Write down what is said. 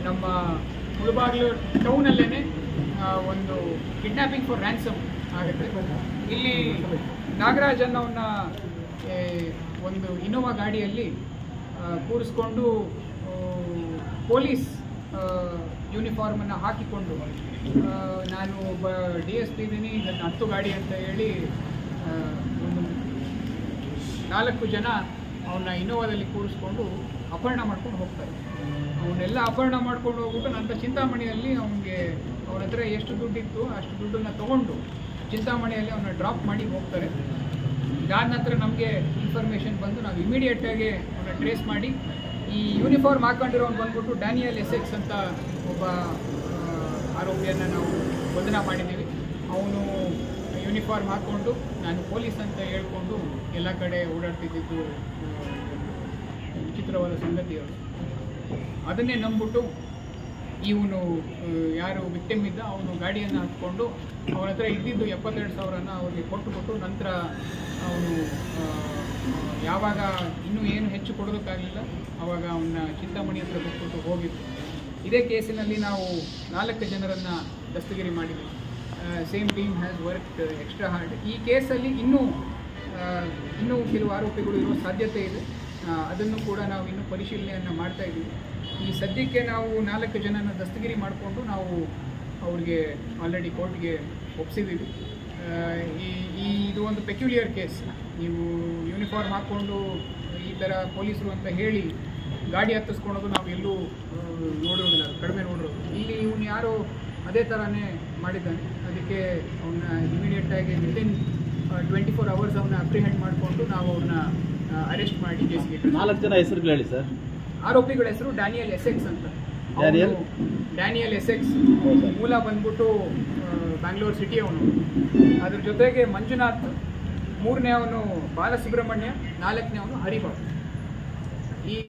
ನಮ್ಮ ಮುಳುಬಾಗಿಲು ಟೌನಲ್ಲೇ ಒಂದು kidnapping for ransom ಆಗುತ್ತೆ ಇಲ್ಲಿ ನಾಗರಾಜ್ ಅನ್ನೋವನ್ನ ಏ, ಒಂದು ಇನೋವಾ ಗಾಡಿಯಲ್ಲಿ ಆ, ಕೂರಿಸ್ಕೊಂಡು ಆ, ಪೊಲೀಸ್ ಯೂನಿಫಾರ್ಮನ್ನು ಹಾಕಿಕೊಂಡು ಆ, ನಾನು ಒಬ್ಬ ಡಿ ಎಸ್ ಪಿ ಇದ್ದೀನಿ ನನ್ನ ಹತ್ತು ಗಾಡಿ ಅಂತ ಹೇಳಿ ಆ, ಒಂದು ನಾಲ್ಕು ಜನ ಅವನ್ನ ಇನೋವಾದಲ್ಲಿ ಕೂರಿಸ್ಕೊಂಡು ಅಪಹರಣ ಮಾಡ್ಕೊಂಡು ಹೋಗ್ತಾರೆ ಅವನ್ನೆಲ್ಲ ಅಪಹರಣ ಮಾಡ್ಕೊಂಡು ಹೋಗ್ಬಿಟ್ಟು ನಂತರ ಚಿಂತಾಮಣಿಯಲ್ಲಿ ಅವನಿಗೆ ಅವನ ಹತ್ರ ಎಷ್ಟು ದುಡ್ಡಿತ್ತು ಅಷ್ಟು ದುಡ್ಡನ್ನು ತೊಗೊಂಡು ಚಿಂತಾಮಣಿಯಲ್ಲಿ ಅವನ್ನ ಡ್ರಾಪ್ ಮಾಡಿ ಹೋಗ್ತಾರೆ ಇದಾದ ನಂತರ ನಮಗೆ ಇನ್ಫಾರ್ಮೇಷನ್ ಬಂದು ನಾವು ಇಮಿಡಿಯೇಟಾಗಿ ಅವನ್ನ ಟ್ರೇಸ್ ಮಾಡಿ ಈ ಯೂನಿಫಾರ್ಮ್ ಹಾಕೊಂಡಿರೋನು ಬಂದ್ಬಿಟ್ಟು ಡ್ಯಾನಿಯಲ್ ಎಸೆಕ್ಸ್ ಅಂತ ಒಬ್ಬ ಆ, ಆರೋಪಿಯನ್ನು ನಾವು ಬಂಧನ ಮಾಡಿದ್ದೀವಿ ಅವನು ಯೂನಿಫಾರ್ಮ್ ಹಾಕ್ಕೊಂಡು ನಾನು ಪೊಲೀಸ್ ಅಂತ ಹೇಳ್ಕೊಂಡು ಎಲ್ಲ ಕಡೆ ಓಡಾಡ್ತಿದ್ದಿದ್ದು ಆ, ವಿಚಿತ್ರವಾದ ಸಂಗತಿ ಅದು ಅದನ್ನೇ ನಂಬಿಬಿಟ್ಟು ಇವನು ಯಾರು ವಿಕ್ಟಿಮ್ ಇದ್ದ ಅವನು ಗಾಡಿಯನ್ನು ಹತ್ಕೊಂಡು ಅವನ ಹತ್ರ ಇದ್ದಿದ್ದು ಎಪ್ಪತ್ತೆರಡು ಸಾವಿರನ ಅವ್ರಿಗೆ ಕೊಟ್ಟು ಕೊಟ್ಟು ನಂತರ ಅವನು ಯಾವಾಗ ಇನ್ನೂ ಏನು ಹೆಚ್ಚು ಕೊಡೋದಕ್ಕಾಗಲಿಲ್ಲ ಆವಾಗ ಅವನ್ನ ಚಿಂತಾಮಣಿ ಹತ್ರ ಬಿಟ್ಬಿಟ್ಟು ಹೋಗಿದ್ದು ಇದೇ ಕೇಸಿನಲ್ಲಿ ನಾವು ನಾಲ್ಕು ಜನರನ್ನು ದಸ್ತಗಿರಿ ಮಾಡಿದ್ವಿ same team has work extra hard ಈ ಕೇಸಲ್ಲಿ ಇನ್ನೂ ಆ, ಇನ್ನೂ ಕೆಲವು ಆರೋಪಿಗಳು ಇರುವ ಸಾಧ್ಯತೆ ಇದೆ ಆ, ಅದನ್ನು ಕೂಡ ನಾವು ಇನ್ನೂ ಪರಿಶೀಲನೆಯನ್ನು ಮಾಡ್ತಾ ಇದ್ದೀವಿ ಈ ಸದ್ಯಕ್ಕೆ ನಾವು ನಾಲ್ಕು ಜನನ ದಸ್ತಗಿರಿ ಮಾಡಿಕೊಂಡು ನಾವು ಅವ್ರಿಗೆ ಆಲ್ರೆಡಿ ಕೋರ್ಟ್ಗೆ ಒಪ್ಸಿದ್ದೀವಿ ಆ, ಈ ಈ ಇದು ಒಂದು ಪೆಕ್ಯುಲಿಯರ್ ಕೇಸ್ ನೀವು ಯೂನಿಫಾರ್ಮ್ ಹಾಕ್ಕೊಂಡು ಈ ಥರ ಪೊಲೀಸರು ಅಂತ ಹೇಳಿ ಗಾಡಿ ಹತ್ತಿಸ್ಕೊಳೋದು ನಾವು ಎಲ್ಲೂ ಆ, ನೋಡಿರೋದಿಲ್ಲ ಕಡಿಮೆ ನೋಡಿರೋದು ಇಲ್ಲಿ ಇವನು ಯಾರೋ ಅದೇ ಥರನೇ ಮಾಡಿದ್ದಾನೆ ಅದಕ್ಕೆ ಅವನ್ನ ಇಮಿಡಿಯೇಟಾಗಿ ವಿತಿನ್ ಟ್ವೆಂಟಿ ಫೋರ್ ಅವರ್ಸ್ ಅವನ್ನ ಅಪ್ರಿಹೆಂಡ್ ಮಾಡಿಕೊಂಡು ನಾವು ಅವ್ರನ್ನ ಅರೆಸ್ಟ್ ಮಾಡಿ ಕೇಸ್ಗೆ ನಾಲ್ಕು ಜನ ಹೆಸರುಗಳು ಹೇಳಿ ಸರ್ ಆರೋಪಿಗಳ ಹೆಸರು ಡ್ಯಾನಿಯಲ್ ಎಸೆಕ್ಸ್ ಅಂತ ಡ್ಯಾನಿಯಲ್? ಡ್ಯಾನಿಯಲ್ ಎಸೆಕ್ಸ್ ಹೌದಾ? ಮೂಲ ಬಂದ್ಬಿಟ್ಟು ಬ್ಯಾಂಗ್ಳೂರ್ ಸಿಟಿ ಅವನು ಅದ್ರ ಜೊತೆಗೆ ಮಂಜುನಾಥ್ ಮೂರನೇ ಅವನು ಬಾಲಸುಬ್ರಹ್ಮಣ್ಯ ನಾಲ್ಕನೇ ಅವನು ಹರಿಬಾಬು